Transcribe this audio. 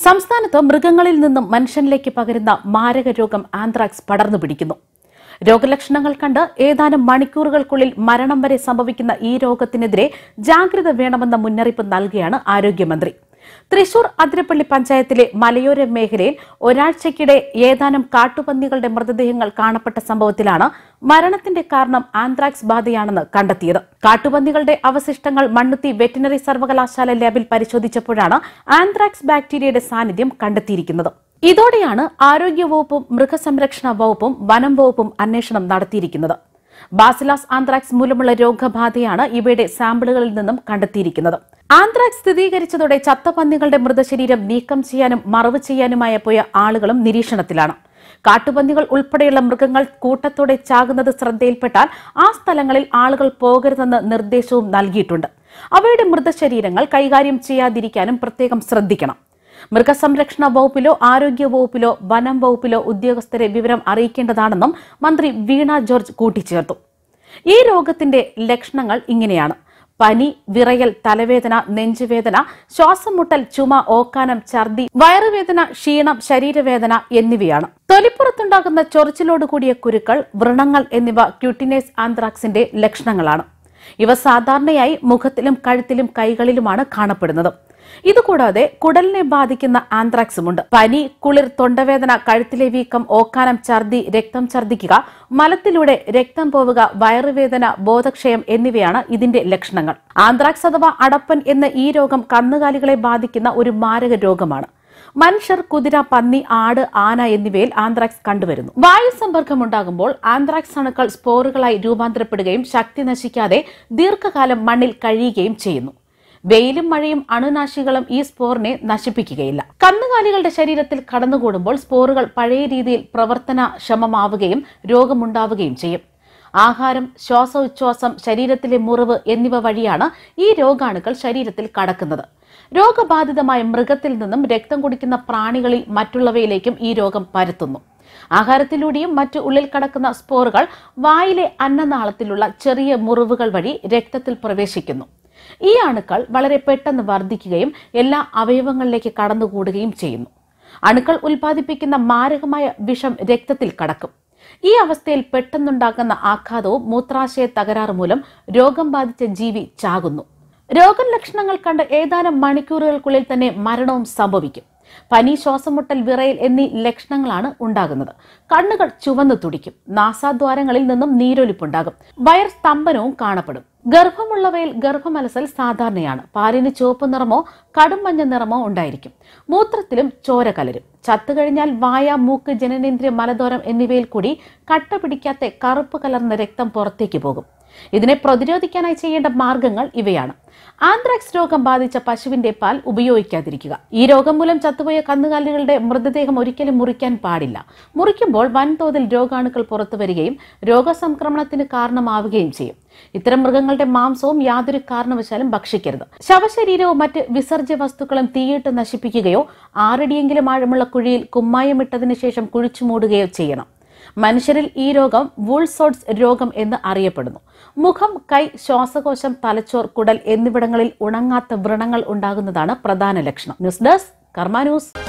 സംസ്ഥാനത്ത് മൃഗങ്ങളിൽ നിന്നും മനുഷ്യനിലേക്ക് പകരുന്ന മാരക രോഗം ആന്ത്രാക്സ് പടർന്നു പിടിക്കുന്നു രോഗലക്ഷണങ്ങൾ കണ്ട് ഏതാനും മണിക്കൂറുകൾക്കുള്ളിൽ മരണം വരെ സംഭവിക്കുന്ന ഈ രോഗത്തിനെതിരെ ജാഗ്രത വേണമെന്ന മുന്നറിയിപ്പ് നൽകിയാണ് ആരോഗ്യമന്ത്രി തൃശൂർ അതിരപ്പള്ളി പഞ്ചായത്തിലെ മലയോര മേഖലയിൽ ഒരാഴ്ചയ്ക്കിടെ ഏതാനും കാട്ടുപന്നികളുടെ മൃതദേഹങ്ങൾ കാണപ്പെട്ട സംഭവത്തിലാണ് മരണത്തിന്റെ കാരണം ആന്ത്രാക്സ് ബാധയാണെന്ന് കണ്ടെത്തിയത് കാട്ടുപന്നികളുടെ അവശിഷ്ടങ്ങൾ മണ്ണുത്തി വെറ്റിനറി സർവകലാശാല ലാബിൽ പരിശോധിച്ചപ്പോഴാണ് ആന്ത്രാക്സ് ബാക്ടീരിയയുടെ സാന്നിധ്യം കണ്ടെത്തിയിരിക്കുന്നത് ഇതോടെയാണ് ആരോഗ്യവകുപ്പും മൃഗസംരക്ഷണ വകുപ്പും വനം വകുപ്പും അന്വേഷണം നടത്തിയിരിക്കുന്നത് ബാസിലാസ് ആന്ത്രാക്സ് മൂലമുള്ള രോഗബാധയാണ് ഇവയുടെ സാമ്പിളുകളിൽ നിന്നും കണ്ടെത്തിയിരിക്കുന്നത് ആന്ത്രാക്സ് സ്ഥിരീകരിച്ചതോടെ ചത്ത പന്നികളുടെ മൃതശരീരം നീക്കം ചെയ്യാനും മറവ് ചെയ്യാനുമായ പോയ ആളുകളും നിരീക്ഷണത്തിലാണ് കാട്ടുപന്നികൾ ഉൾപ്പെടെയുള്ള മൃഗങ്ങൾ കൂട്ടത്തോടെ ചാകുന്നത് ശ്രദ്ധയിൽപ്പെട്ടാൽ ആ സ്ഥലങ്ങളിൽ ആളുകൾ പോകരുതെന്ന് നിർദ്ദേശവും നൽകിയിട്ടുണ്ട് അവയുടെ മൃതശരീരങ്ങൾ കൈകാര്യം ചെയ്യാതിരിക്കാനും പ്രത്യേകം ശ്രദ്ധിക്കണം മൃഗസംരക്ഷണ വകുപ്പിലോ ആരോഗ്യ വകുപ്പിലോ വനം വകുപ്പിലോ ഉദ്യോഗസ്ഥരെ വിവരം അറിയിക്കേണ്ടതാണെന്നും മന്ത്രി വീണ ജോർജ് കൂട്ടിച്ചേർത്തു ഈ രോഗത്തിന്റെ ലക്ഷണങ്ങൾ ഇങ്ങനെയാണ് പനി വിറയൽ തലവേദന നെഞ്ചുവേദന ശ്വാസം മുട്ടൽ ചുമ ഓക്കാനം ഛർദി വയറുവേദന ക്ഷീണം ശരീരവേദന എന്നിവയാണ് തൊലിപ്പുറത്തുണ്ടാകുന്ന ചൊറിച്ചിലോട് കൂടിയ കുരുക്കൾ വ്രണങ്ങൾ എന്നിവ ക്യൂട്ടിനേസ് ആന്ത്രാക്സിന്റെ ലക്ഷണങ്ങളാണ് ഇവ സാധാരണയായി മുഖത്തിലും കഴുത്തിലും കൈകളിലുമാണ് കാണപ്പെടുന്നത് ഇതുകൂടാതെ കുടലിനെ ബാധിക്കുന്ന ആന്ത്രാക്സുമുണ്ട് പനി കുളിർ തൊണ്ടവേദന കഴുത്തിലെ വീക്കം ഓക്കാനം ഛർദി രക്തം ഛർദിക്കുക മലത്തിലൂടെ രക്തം പോവുക വയറുവേദന ബോധക്ഷയം എന്നിവയാണ് ഇതിന്റെ ലക്ഷണങ്ങൾ ആന്ത്രാക്സ് അഥവാ അടപ്പൻ എന്ന ഈ രോഗം കന്നുകാലികളെ ബാധിക്കുന്ന ഒരു മാരക രോഗമാണ് മനുഷ്യർ കുതിര പന്നി ആട് ആന എന്നിവയിൽ ആന്ത്രാക്സ് കണ്ടുവരുന്നു വായു സമ്പർക്കമുണ്ടാകുമ്പോൾ ആന്ത്രാക്സ് അണുക്കൾ സ്പോറുകളായി രൂപാന്തരപ്പെടുകയും ശക്തി നശിക്കാതെ ദീർഘകാലം മണ്ണിൽ കഴിയുകയും ചെയ്യുന്നു വെയിലും മഴയും അണുനാശികളും ഈ സ്പോറിനെ നശിപ്പിക്കുകയില്ല കന്നുകാലികളുടെ ശരീരത്തിൽ കടന്നുകൂടുമ്പോൾ സ്പോറുകൾ പഴയ രീതിയിൽ പ്രവർത്തനക്ഷമമാവുകയും രോഗമുണ്ടാവുകയും ചെയ്യും ആഹാരം ശ്വാസോച്ഛ്വാസം ശരീരത്തിലെ മുറിവ് എന്നിവ വഴിയാണ് ഈ രോഗാണുക്കൾ ശരീരത്തിൽ കടക്കുന്നത് രോഗബാധിതമായ മൃഗത്തിൽ നിന്നും രക്തം കുടിക്കുന്ന പ്രാണികളിൽ മറ്റുള്ളവയിലേക്കും ഈ രോഗം പരത്തുന്നു ആഹാരത്തിലൂടെയും മറ്റു ഉള്ളിൽ കടക്കുന്ന സ്പോറുകൾ വായിലെ അന്നനാളത്തിലുള്ള ചെറിയ മുറിവുകൾ വഴി രക്തത്തിൽ പ്രവേശിക്കുന്നു ഈ അണുക്കൾ വളരെ പെട്ടെന്ന് വർദ്ധിക്കുകയും എല്ലാ അവയവങ്ങളിലേക്ക് കടന്നുകൂടുകയും ചെയ്യുന്നു അണുക്കൾ ഉൽപ്പാദിപ്പിക്കുന്ന മാരകമായ വിഷം രക്തത്തിൽ കടക്കും ഈ അവസ്ഥയിൽ പെട്ടെന്നുണ്ടാകുന്ന ആഘാതവും മൂത്രാശയ തകരാറ് മൂലം രോഗം ബാധിച്ച ജീവി ചാകുന്നു രോഗലക്ഷണങ്ങൾ കണ്ട് ഏതാനും മണിക്കൂറുകൾക്കുള്ളിൽ തന്നെ മരണവും സംഭവിക്കും പനി ശ്വാസമുട്ടൽ വിറയൽ എന്നീ ലക്ഷണങ്ങളാണ് ഉണ്ടാകുന്നത് കണ്ണുകൾ ചുവന്നു തുടിക്കും നാസാദ്വാരങ്ങളിൽ നിന്നും നീരൊലിപ്പുണ്ടാകും വയർ സ്തംഭനവും കാണപ്പെടും ഗർഭമുള്ളവയിൽ ഗർഭമലസൽ സാധാരണയാണ് പാലിന് ചുവപ്പ് നിറമോ കടും മഞ്ഞ നിറമോ ഉണ്ടായിരിക്കും മൂത്രത്തിലും ചോര കലരും ചത്തുകഴിഞ്ഞാൽ വായ മൂക്ക് ജനനേന്ദ്രിയ മലദോരം എന്നിവയിൽ കൂടി കട്ട പിടിക്കാത്ത കറുപ്പ് കലർന്ന രക്തം പുറത്തേക്ക് പോകും ഇതിനെ പ്രതിരോധിക്കാനായി ചെയ്യേണ്ട മാർഗങ്ങൾ ഇവയാണ് ആന്ത്രാക്സ് രോഗം ബാധിച്ച പശുവിന്റെ പാൽ ഉപയോഗിക്കാതിരിക്കുക ഈ രോഗം മൂലം ചത്തുപോയ കന്നുകാലികളുടെ മൃതദേഹം ഒരിക്കലും മുറിക്കാൻ പാടില്ല മുറിക്കുമ്പോൾ വൻതോതിൽ രോഗാണുക്കൾ പുറത്തു വരികയും രോഗസംക്രമണത്തിന് കാരണമാവുകയും ചെയ്യും ഇത്തരം മൃഗങ്ങളുടെ മാംസവും യാതൊരു കാരണവശാലും ഭക്ഷിക്കരുത് ശവശരീരവും മറ്റ് വിസർജ്യ വസ്തുക്കളും തീയിട്ട് നശിപ്പിക്കുകയോ ആറടിയെങ്കിലും ആഴമുള്ള കുഴിയിൽ കുമ്മായമിട്ടതിനു ശേഷം കുഴിച്ചു മൂടുകയോ ചെയ്യണം മനുഷ്യരിൽ ഈ രോഗം വൂൾസോഡ്സ് രോഗം എന്ന് അറിയപ്പെടുന്നു മുഖം കൈ ശ്വാസകോശം തലച്ചോർ കുടൽ എന്നിവിടങ്ങളിൽ ഉണങ്ങാത്ത വ്രണങ്ങൾ ഉണ്ടാകുന്നതാണ് പ്രധാന ലക്ഷണം ന്യൂസ് ഡെസ്ക് കർമ്മ ന്യൂസ്